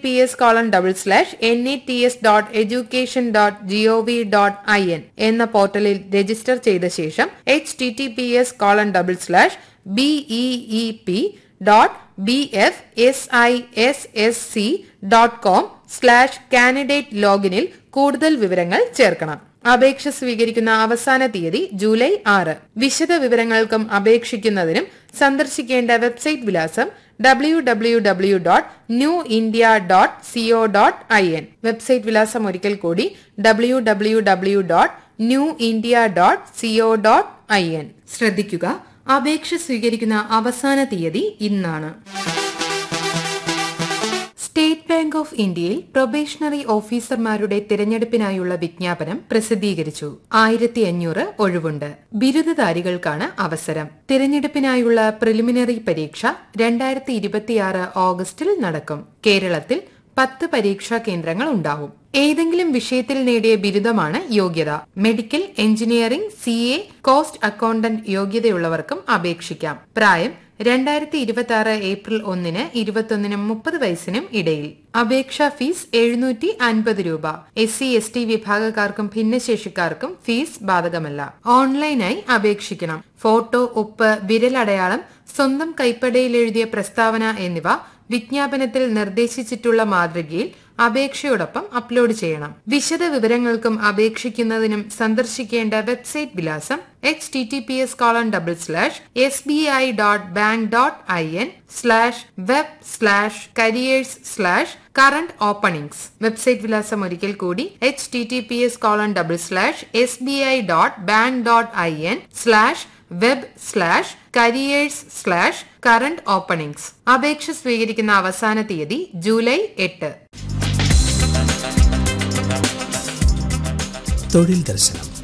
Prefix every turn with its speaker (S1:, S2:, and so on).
S1: P S colon double slash N E T S dot education dot G O V dot I N എന്ന പോർട്ടലിൽ register ചെയ്ത ശേഷം H T T P S colon double slash B E P dot B F S I S S C dot com slash candidate ലോഗിനിൽ കൂടുതൽ വിവരങ്ങൾ ചേർക്കണം അപേക്ഷ സ്വീകരിക്കുന്ന അവസാന തീയതി ജൂലൈ ആറ് വിശദ വിവരങ്ങൾക്കും അപേക്ഷിക്കുന്നതിനും സന്ദർശിക്കേണ്ട വെബ്സൈറ്റ് വിലാസം W W W dot new India dot CO dot I N website വിലാസം ഒരിക്കൽ കൂടി W W W dot new India dot CO dot I N ശ്രദ്ധിക്കുക അപേക്ഷ സ്വീകരിക്കുന്ന അവസാന തീയതി ഇന്നാണ് സ്റ്റേറ്റ് ബാങ്ക് ഓഫ് ഇന്ത്യയിൽ പ്രൊബേഷണറി ഓഫീസർമാരുടെ തിരഞ്ഞെടുപ്പിനായുള്ള വിജ്ഞാപനം പ്രസിദ്ധീകരിച്ചു ആയിരത്തി അഞ്ഞൂറ് ഒഴിവുണ്ട് ബിരുദധാരികൾക്കാണ് അവസരം തിരഞ്ഞെടുപ്പിനായുള്ള പ്രിലിമിനറി പരീക്ഷ രണ്ടായിരത്തി ഇരുപത്തിയാറ് ഓഗസ്റ്റിൽ നടക്കും കേരളത്തിൽ പത്ത് പരീക്ഷാ കേന്ദ്രങ്ങൾ ഉണ്ടാവും ഏതെങ്കിലും വിഷയത്തിൽ നേടിയ ബിരുദമാണ് യോഗ്യത medical engineering C A cost accountant യോഗ്യതയുള്ളവർക്കും അപേക്ഷിക്കാം പ്രായം രണ്ടായിരത്തി ഇരുപത്തി ആറ് ഏപ്രിൽ ഒന്നിന് ഇരുപത്തൊന്നിനും മുപ്പത് വയസ്സിനും ഇടയിൽ അപേക്ഷാ ഫീസ് എഴുന്നൂറ്റി അൻപത് രൂപ എസ് സി എസ് ടി വിഭാഗക്കാർക്കും ഭിന്നശേഷിക്കാർക്കും ഫീസ് ബാധകമല്ല ഓൺലൈനായി അപേക്ഷിക്കണം ഫോട്ടോ ഒപ്പ് വിരലടയാളം സ്വന്തം കൈപ്പടയിൽ എഴുതിയ പ്രസ്താവന എന്നിവ വിജ്ഞാപനത്തിൽ നിർദ്ദേശിച്ചിട്ടുള്ള മാതൃകയിൽ അപേക്ഷയോടൊപ്പം അപ്ലോഡ് ചെയ്യണം വിശദ വിവരങ്ങൾക്കും അപേക്ഷിക്കുന്നതിനും സന്ദർശിക്കേണ്ട വെബ്സൈറ്റ് വിലാസം H T T P S colon double slash S B I dot bank dot I N slash web slash careers slash current openings website വിലാസം ഒരിക്കൽ കൂടി H T T P S colon double slash S B I dot bank dot I N slash web slash careers slash current openings അപേക്ഷ സ്വീകരിക്കുന്ന അവസാന തീയതി July എട്ട്
S2: തൊഴിൽ ദർശനം